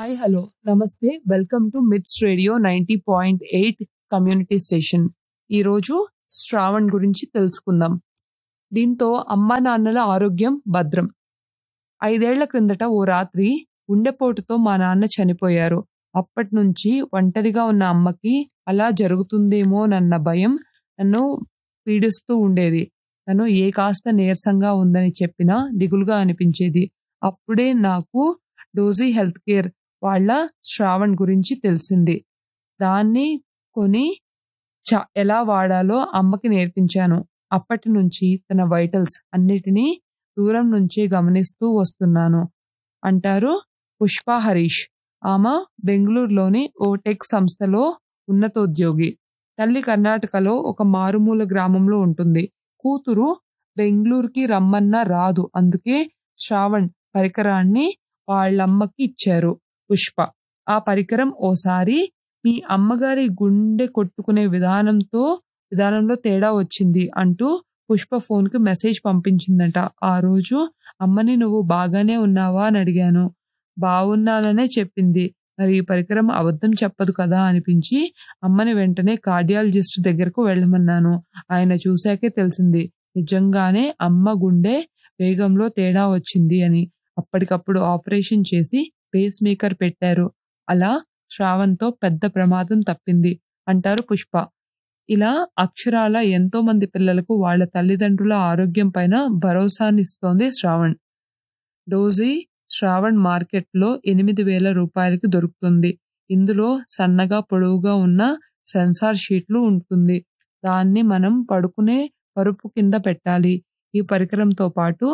hi hello నమస్తే welcome to MITS radio ninety point eight community station ఈరోజు శ్రావణ్ గురించి తెలుసుకుందాం దీంతో అమ్మా నాన్నల ఆరోగ్యం భద్రం ఐదేళ్ల క్రిందట ఓ రాత్రి గుండెపోటుతో మా నాన్న చనిపోయారు అప్పటి నుంచి ఒంటరిగా ఉన్న అమ్మకి అలా జరుగుతుందేమోనన్న భయం నన్ను పీడిస్తూ ఉండేది తను ఏ కాస్త నీరసంగా ఉందని చెప్పినా దిగులుగా అనిపించేది అప్పుడే నాకు డోజీ హెల్త్ కేర్ వాళ్ళ శ్రావణ్ గురించి తెలిసింది దాన్ని కొని చ ఎలా వాడాలో అమ్మకి నేర్పించాను అప్పటి నుంచి తన వైటల్స్ అన్నిటినీ దూరం నుంచే గమనిస్తూ వస్తున్నాను అంటారు పుష్ప హరీష్ ఆమె బెంగళూరులోని ఓ టెక్ సంస్థలో ఉన్నతోద్యోగి తల్లి కర్ణాటకలో ఒక మారుమూల గ్రామంలో ఉంటుంది కూతురు బెంగళూరుకి రమ్మన్నా రాదు అందుకే శ్రావణ్ పరికరాన్ని వాళ్ళమ్మకి ఇచ్చారు పుష్ప ఆ పరికరం ఓసారి మీ అమ్మగారి గుండె కొట్టుకునే విధానంతో విధానంలో తేడా వచ్చింది అంటూ పుష్ప ఫోన్కి మెసేజ్ పంపించిందట ఆ రోజు అమ్మని నువ్వు బాగానే ఉన్నావా అని అడిగాను బాగున్నాననే చెప్పింది మరి ఈ పరికరం అబద్ధం చెప్పదు కదా అనిపించి అమ్మని వెంటనే కార్డియాలజిస్ట్ దగ్గరకు వెళ్ళమన్నాను ఆయన చూశాకే తెలిసింది నిజంగానే అమ్మ గుండె వేగంలో తేడా వచ్చింది అని అప్పటికప్పుడు ఆపరేషన్ చేసి పేస్ మేకర్ పెట్టారు అలా శ్రావంతో పెద్ద ప్రమాదం తప్పింది అంటారు పుష్ప ఇలా అక్షరాల ఎంతో మంది పిల్లలకు వాళ్ళ తల్లిదండ్రుల ఆరోగ్యం పైన భరోసానిస్తోంది శ్రావణ్ డోజీ శ్రావణ్ మార్కెట్లో ఎనిమిది వేల రూపాయలకి దొరుకుతుంది ఇందులో సన్నగా పొడవుగా ఉన్న సెన్సార్ షీట్లు ఉంటుంది దాన్ని మనం పడుకునే పరుపు కింద పెట్టాలి ఈ పరికరంతో పాటు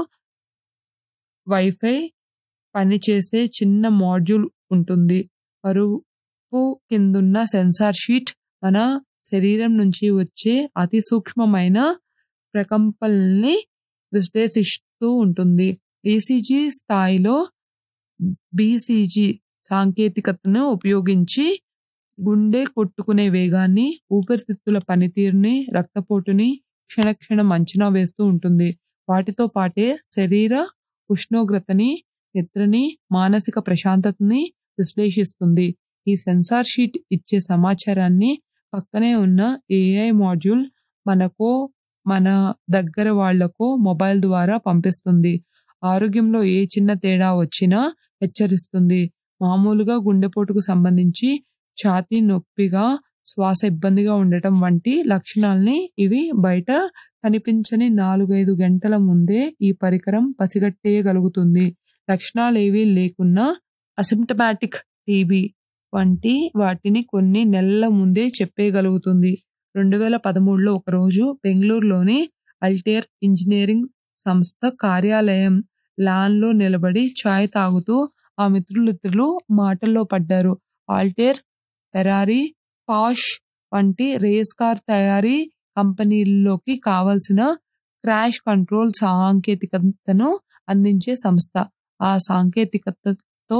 వైఫై పనిచేసే చిన్న మాడ్యూల్ ఉంటుంది పరుపు కిందున్న సెన్సార్ షీట్ మన శరీరం నుంచి వచ్చే అతి సూక్ష్మమైన ప్రకంపనల్ని విశ్లేషిస్తూ ఉంటుంది ఈసీజీ స్థాయిలో బీసీజీ సాంకేతికతను ఉపయోగించి గుండె కొట్టుకునే వేగాన్ని ఊపిరితిత్తుల పనితీరుని రక్తపోటుని క్షణక్షణం అంచనా వేస్తూ ఉంటుంది వాటితో పాటే శరీర ఉష్ణోగ్రతని నిద్రని మానసిక ప్రశాంతతని విశ్లేషిస్తుంది ఈ సెన్సార్ షీట్ ఇచ్చే సమాచారాన్ని పక్కనే ఉన్న ఏఐ మాడ్యూల్ మనకో మన దగ్గర వాళ్లకో మొబైల్ ద్వారా పంపిస్తుంది ఆరోగ్యంలో ఏ చిన్న తేడా వచ్చినా హెచ్చరిస్తుంది మామూలుగా గుండెపోటుకు సంబంధించి ఛాతీ నొప్పిగా శ్వాస ఇబ్బందిగా ఉండటం వంటి లక్షణాల్ని ఇవి బయట కనిపించని నాలుగైదు గంటల ముందే ఈ పరికరం పసిగట్టేయగలుగుతుంది లక్షణాలేవీ లేకున్నా అసిమ్టమాటిక్ టీబీ వంటి వాటిని కొన్ని నెలల ముందే చెప్పేయగలుగుతుంది రెండు వేల పదమూడులో ఒకరోజు బెంగళూరులోని అల్టేర్ ఇంజనీరింగ్ సంస్థ కార్యాలయం లాన్లో నిలబడి ఛాయ్ తాగుతూ ఆ మిత్రులిద్దరు మాటల్లో పడ్డారు ఆల్టేర్ ఫెరారీ పాష్ వంటి రేస్ కార్ తయారీ కంపెనీల్లోకి కావలసిన క్రాష్ కంట్రోల్ సాంకేతికతను అందించే సంస్థ ఆ సాంకేతికతతో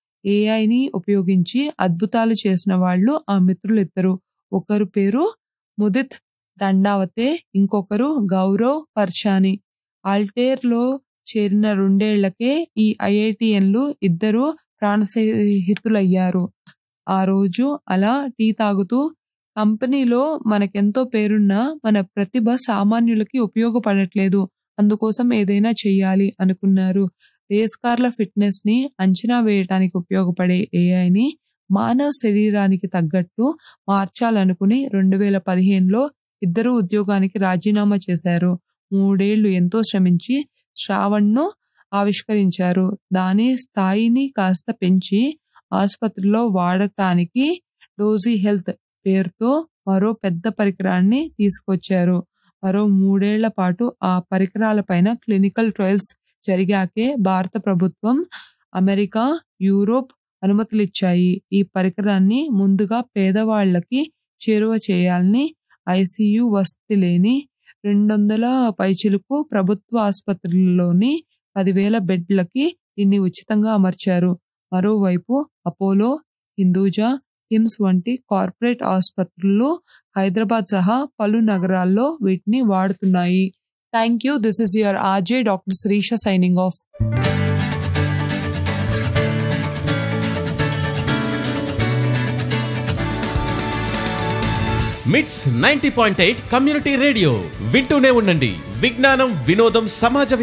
ఏఐని ఉపయోగించి అద్భుతాలు చేసిన వాళ్ళు ఆ మిత్రులిద్దరు ఒకరు పేరు ముదిత్ దండావతే ఇంకొకరు గౌరవ్ పర్షాని ఆల్టేర్లో చేరిన రెండేళ్లకే ఈ ఐఐటిఎన్లు ఇద్దరు ప్రాణస్నేహితులయ్యారు ఆ రోజు అలా టీ తాగుతూ కంపెనీలో మనకెంతో పేరున్నా మన ప్రతిభ సామాన్యులకి ఉపయోగపడట్లేదు అందుకోసం ఏదైనా చెయ్యాలి అనుకున్నారు రేస్ కార్ల ఫిట్నెస్ ని అంచనా వేయటానికి ఉపయోగపడే ఏఐని మానవ శరీరానికి తగ్గట్టు మార్చాలనుకుని రెండు వేల పదిహేనులో ఇద్దరు ఉద్యోగానికి రాజీనామా చేశారు మూడేళ్లు ఎంతో శ్రమించి శ్రావణ్ను ఆవిష్కరించారు దాని స్థాయిని కాస్త పెంచి ఆసుపత్రిలో వాడటానికి డోజీ హెల్త్ పేరుతో మరో పెద్ద పరికరాన్ని తీసుకొచ్చారు మరో మూడేళ్ల పాటు ఆ పరికరాలపైన క్లినికల్ ట్రయల్స్ జరిగాకే భారత ప్రభుత్వం అమెరికా యూరోప్ అనుమతులిచ్చాయి ఈ పరికరాన్ని ముందుగా పేదవాళ్లకి చేరువ చేయాలని ఐసీయూ వసతి లేని రెండు వందల పైచిలకు ప్రభుత్వ ఆసుపత్రుల్లోని పదివేల బెడ్లకి దీన్ని ఉచితంగా అమర్చారు మరోవైపు అపోలో హిందూజా కిమ్స్ వంటి కార్పొరేట్ ఆసుపత్రులు హైదరాబాద్ సహా పలు నగరాల్లో వీటిని వాడుతున్నాయి thank you this is your RJ doctor Shreesha signing off MITS ninety point eight community radio వింటూనే ఉండండి విజ్ఞానం వినోదం సమాజ